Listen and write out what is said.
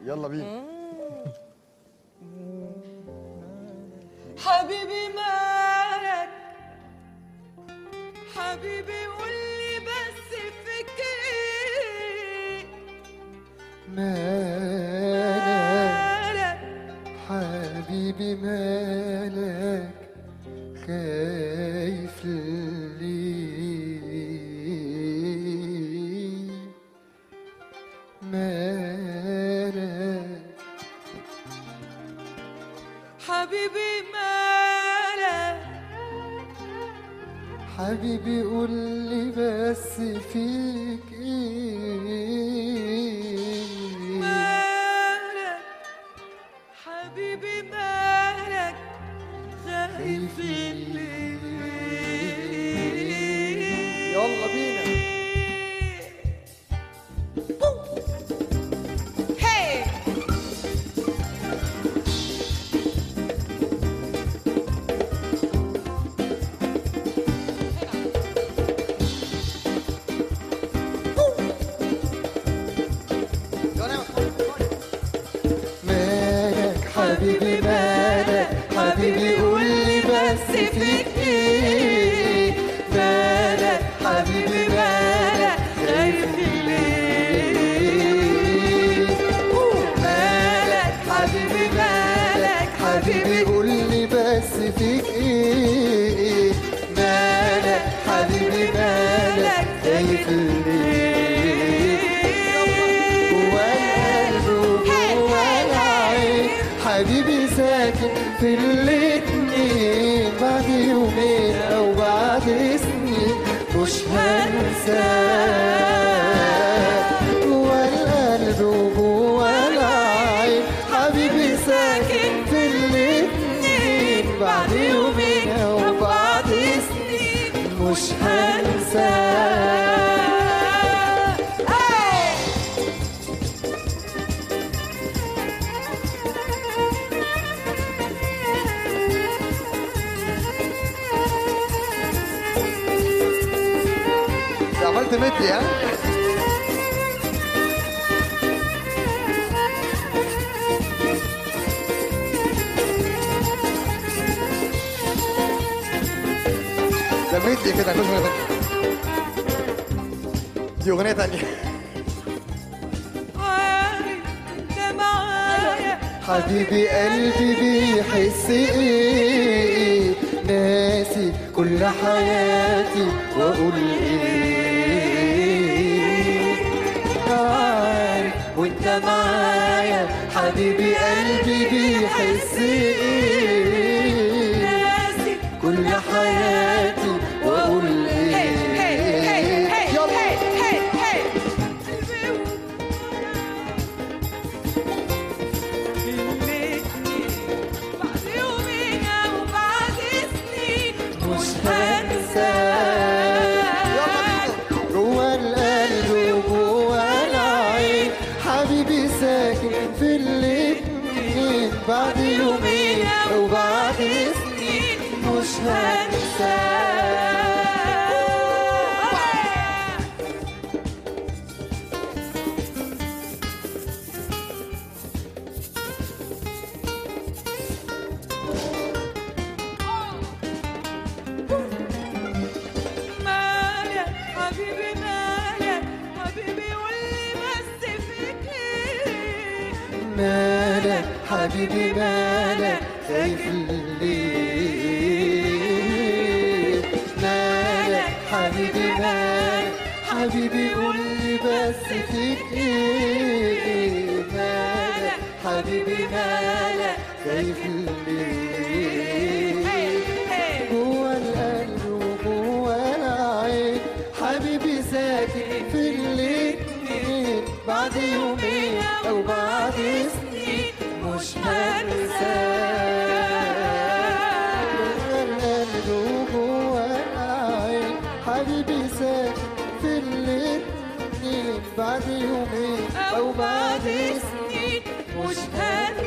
يلا بينا حبيبي مالك حبيبي قولي بس فيك ايه مالك مالك حبيبي مالك خايف ليه مالك حبيبي مالك حبيبي قول لي بس فيك ايه مالك حبيبي مالك خايف ليه يلا بينا هي مالك حبيبي مالك حبيبي قول لي بس فيك ايه مالك حبيبي مالك خايف ليه مالك حبيبي مالك حبيبي قول لي بس فيك ايه مالك حبيبي مالك خايف ليه جوا القلب وجوا العين حبيبي ساكن في الاتنين بعد يومين او بعد سنين مش هنساك جوا القلب وجوا العين حبيبي ساكن في الاتنين بعد يومين او بعد سنين مش هنساك عملت مدي ها ده مدي كده كل مرة دي أغنية تانية عارف انت معايا حبيبي قلبي بيحس ايه ناسي كل حياتي واقول ايه عارف وانت معايا حبيبي قلبي بيحس ايه ناسي كل حياتي واقول هي هي هي ايه هي يلا هي هي هي بعد يومين او بعد سنين مش هنساك جوا القلب وجوا العين حبيبي ساكن في الاتنين بعد يومين او بعد سنين مش هنساك مالك حبيبي مالك حبيبي قولي بس فيك ايه مالك حبيبي مالك خايف ليه مالك حبيبي مالك حبيبي قول لي بس فيك ايه مالك حبيبي مالك خايف ليه جوا القلب وجوا العين حبيبي ساكن في الاتنين بعد يومين او بعد سنين مش هنساك جوا القلب وجوا العين حبيبي ساكن في الاتنين بعد يومين او بعد سنين مش هنساك